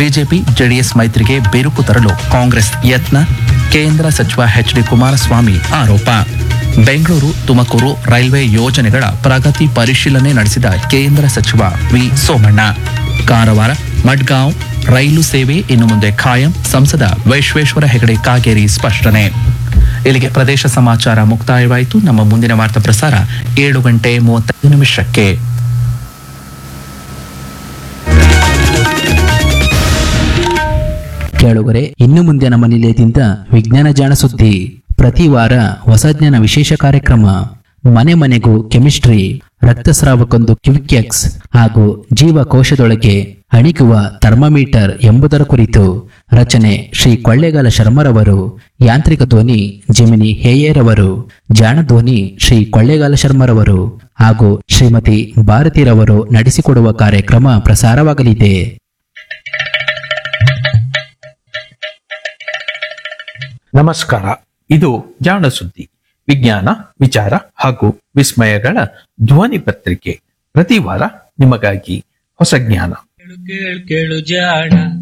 BJP JDS ಮೈತ್ರಿಗೆ ಬಿರುಕು ತರಲು ಕಾಂಗ್ರೆಸ್ ಯತ್ನ ಕೇಂದ್ರ ಸಚಿವ ಎಚ್ ಡಿ ಕುಮಾರಸ್ವಾಮಿ ಆರೋಪ ಬೆಂಗಳೂರು ತುಮಕೂರು ರೈಲ್ವೆ ಯೋಜನೆಗಳ ಪ್ರಗತಿ ಪರಿಶೀಲನೆ ನಡೆಸಿದ ಕೇಂದ್ರ ಸಚಿವ ವಿ ಸೋಮಣ್ಣ ಕಾರವಾರ ಮಡ್ಗಾಂವ್ ರೈಲು ಸೇವೆ ಇನ್ನು ಮುಂದೆ ಖಾಯಂ ಸಂಸದ ವೈಶ್ವೇಶ್ವರ ಹೆಗಡೆ ಕಾಗೇರಿ ಸ್ಪಷ್ಟನೆ ಇಲ್ಲಿಗೆ ಪ್ರದೇಶ ಸಮಾಚಾರ ಮುಕ್ತಾಯವಾಯಿತು ನಮ್ಮ ಮುಂದಿನ ವಾರ್ತಾ ಪ್ರಸಾರ ಏಳು ಗಂಟೆ ಮೂವತ್ತೈದು ನಿಮಿಷಕ್ಕೆ ಕೇಳುಗರೆ ಇನ್ನು ಮುಂದೆ ನಮ್ಮ ನಿಲಯದಿಂದ ವಿಜ್ಞಾನ ಜಾಣ ಸುದ್ದಿ ಪ್ರತಿ ವಾರ ಹೊಸ ಜ್ಞಾನ ವಿಶೇಷ ಕಾರ್ಯಕ್ರಮ ಮನೆ ಮನೆಗೂ ಕೆಮಿಸ್ಟ್ರಿ ರಕ್ತಸ್ರಾವಕ್ಕೊಂದು ಕ್ವಿಕ್ಎಕ್ಸ್ ಹಾಗೂ ಜೀವಕೋಶದೊಳಗೆ ಅಣಿಗುವ ಥರ್ಮಾಮೀಟರ್ ಎಂಬುದರ ಕುರಿತು ರಚನೆ ಶ್ರೀ ಕೊಳ್ಳೇಗಾಲ ಶರ್ಮರವರು ಯಾಂತ್ರಿಕ ಧ್ವನಿ ಜಿಮಿನಿ ಹೇಯೇರವರು ಜಾಣ ಧ್ವನಿ ಶ್ರೀ ಕೊಳ್ಳೇಗಾಲ ಶರ್ಮರವರು ಹಾಗೂ ಶ್ರೀಮತಿ ಭಾರತಿರವರು ನಡೆಸಿಕೊಡುವ ಕಾರ್ಯಕ್ರಮ ಪ್ರಸಾರವಾಗಲಿದೆ ನಮಸ್ಕಾರ ಇದು ಜಾಣ ಸುದ್ದಿ ವಿಜ್ಞಾನ ವಿಚಾರ ಹಾಗೂ ವಿಸ್ಮಯಗಳ ಧ್ವನಿ ಪತ್ರಿಕೆ ಪ್ರತಿ ವಾರ ನಿಮಗಾಗಿ ಹೊಸ ಜ್ಞಾನ ಕೇಳು ಕೇಳು ಕೇಳು ಜಾಣ